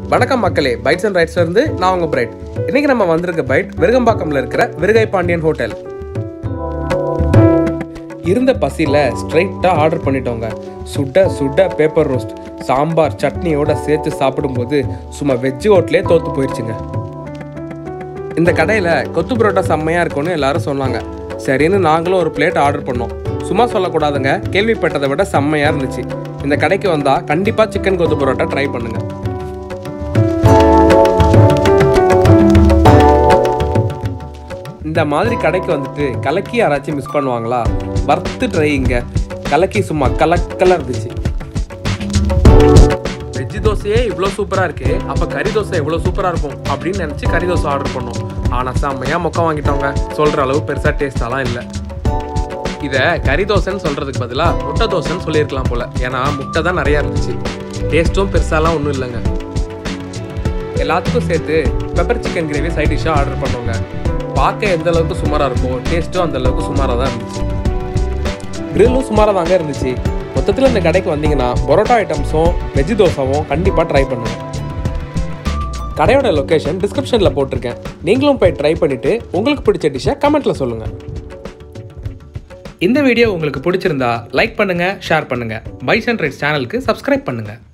வணக்கம் மக்களே bytes and ரைட்ஸ்ல இருந்து நான் உங்க பிரைட் இன்னைக்கு நம்ம வந்திருக்க பைட் விருகம்பாக்கம்ல இருக்கிற விருகை பாண்டியன் ஹோட்டல் இருந்த பசியில் ஸ்ட்ரைட்டாக ஆர்டர் பண்ணிட்டோங்க சுட சுட பேப்பர் ரோஸ்ட் சாம்பார் சட்னியோட சேர்த்து சாப்பிடும்போது சும்மா வெஜ்ஜு ஹோட்டலே தோத்து போயிடுச்சுங்க இந்த கடையில் கொத்து பரோட்டா செம்மையாக இருக்கும்னு எல்லாரும் சொன்னாங்க சரின்னு நாங்களும் ஒரு பிளேட் ஆர்டர் பண்ணோம் சும்மா சொல்லக்கூடாதுங்க கேள்விப்பட்டதை விட செம்மையாக இருந்துச்சு இந்த கடைக்கு வந்தால் கண்டிப்பாக சிக்கன் கொத்து பரோட்டா ட்ரை பண்ணுங்கள் இந்த மாதிரி கடைக்கு வந்துட்டு கலக்கி யாராச்சும் மிஸ் பண்ணுவாங்களா வறுத்து ட்ரைங்க கலக்கி சும்மா கலக்கலாக இருந்துச்சு வெஜ்ஜு தோசையே இவ்வளோ சூப்பராக இருக்கு அப்போ கறி தோசை எவ்வளோ சூப்பராக இருக்கும் அப்படின்னு நினச்சி கறி தோசை ஆர்டர் பண்ணோம் ஆனால் செம்மையாக மொக்கம் வாங்கிட்டோங்க சொல்கிற அளவு பெருசாக டேஸ்டாலாம் இல்லை இதை கறி தோசைன்னு சொல்கிறதுக்கு பதிலாக முட்டை தோசைன்னு சொல்லியிருக்கலாம் போல் ஏன்னா முட்டை தான் நிறையா இருந்துச்சு டேஸ்ட்டும் பெருசாலாம் ஒன்றும் இல்லைங்க எல்லாத்துக்கும் சேர்த்து பெப்பர் சிக்கன் கிரேவி சைட் டிஷ்ஷாக ஆர்டர் பண்ணோங்க பார்க்க எந்த அளவுக்கு சுமாராக இருக்கும் டேஸ்ட்டும் அந்த அளவுக்கு சுமாராக தான் இருந்துச்சு கிரில்லும் சுமாராக தாங்க இருந்துச்சு மொத்தத்தில் இந்த கடைக்கு வந்தீங்கன்னா பரோட்டா ஐட்டம்ஸும் வெஜ் தோசாவும் கண்டிப்பாக ட்ரை பண்ணுங்க கடையோட லொக்கேஷன் டிஸ்கிரிப்ஷனில் போட்டிருக்கேன் நீங்களும் போய் ட்ரை பண்ணிவிட்டு உங்களுக்கு பிடிச்ச டிஷ்ஷை கமெண்ட்டில் சொல்லுங்கள் இந்த வீடியோ உங்களுக்கு பிடிச்சிருந்தா லைக் பண்ணுங்கள் ஷேர் பண்ணுங்கள் பைஸ் அண்ட் ரைட்ஸ் சேனலுக்கு சப்ஸ்கிரைப் பண்ணுங்கள்